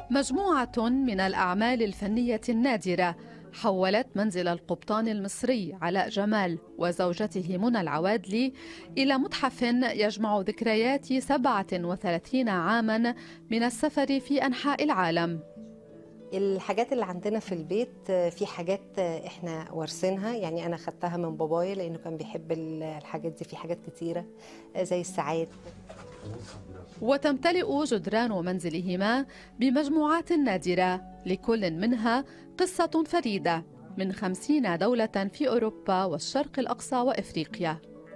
مجموعة من الأعمال الفنية النادرة حولت منزل القبطان المصري علاء جمال وزوجته منى العوادلي إلى متحف يجمع ذكريات 37 عاما من السفر في أنحاء العالم الحاجات اللي عندنا في البيت في حاجات احنا وارثينها يعني انا خدتها من بابايا لانه كان بيحب الحاجات دي في حاجات كتيره زي الساعات وتمتلئ جدران منزلهما بمجموعات نادرة لكل منها قصة فريدة من خمسين دولة في أوروبا والشرق الأقصى وإفريقيا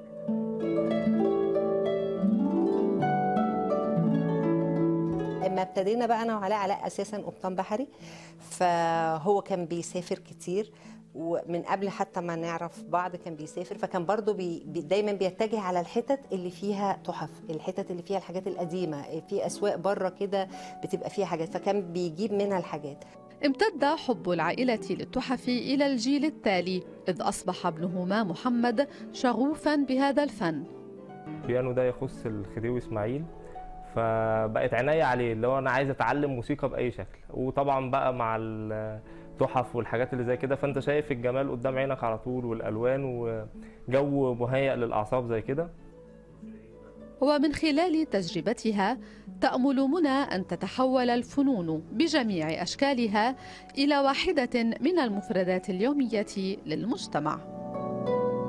لما ابتدينا بقى انا وعلاء علاء اساسا قبطان بحري فهو كان بيسافر كتير ومن قبل حتى ما نعرف بعض كان بيسافر فكان برضو بي بي دايما بيتجه على الحتت اللي فيها تحف الحتت اللي فيها الحاجات القديمة في أسواق بره كده بتبقى فيها حاجات فكان بيجيب منها الحاجات امتد حب العائلة للتحف إلى الجيل التالي إذ أصبح ابنهما محمد شغوفا بهذا الفن البيانو ده يخص الخديوي إسماعيل فبقت عناية عليه اللي هو أنا عايز أتعلم موسيقى بأي شكل وطبعا بقى مع التحف والحاجات اللي زي كده فأنت شايف الجمال قدام عينك على طول والألوان وجو مهيأ للأعصاب زي كده ومن خلال تجربتها تأمل منى أن تتحول الفنون بجميع أشكالها إلى واحدة من المفردات اليومية للمجتمع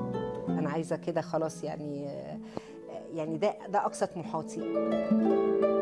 أنا عايزة كده خلاص يعني يعني ده ده أقصى طموحاتي